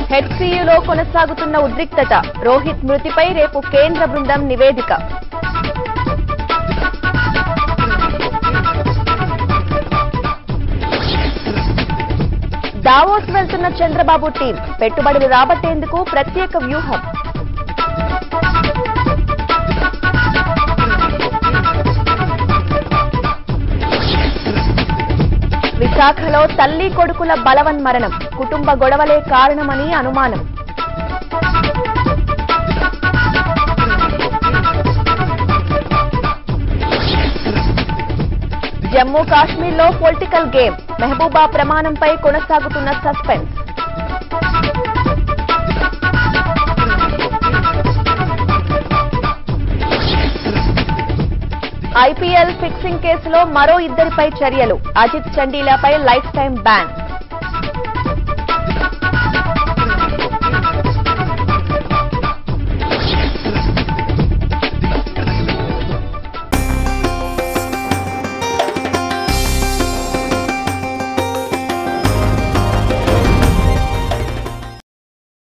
హెచ్సియులో కొనసాగుతున్న ఉద్రిక్తత రోహిత్ మృతిపై రేపు కేంద్ర బృందం నివేదిక దావోస్ వెళ్తున్న చంద్రబాబు టీం పెట్టుబడులు రాబట్టేందుకు ప్రత్యేక వ్యూహం విశాఖలో తల్లి కొడుకుల బలవన్ మరణం కుటుంబ గొడవలే కారణమని అనుమానం జమ్మూ కాశ్మీర్లో పొలిటికల్ గేమ్ మెహబూబా ప్రమాణంపై కొనసాగుతున్న సస్పెన్స్ ఐపీఎల్ ఫిక్సింగ్ కేసులో మరో ఇద్దరిపై చర్యలు అజిత్ చండీలాపై లైఫ్ టైం బ్యాన్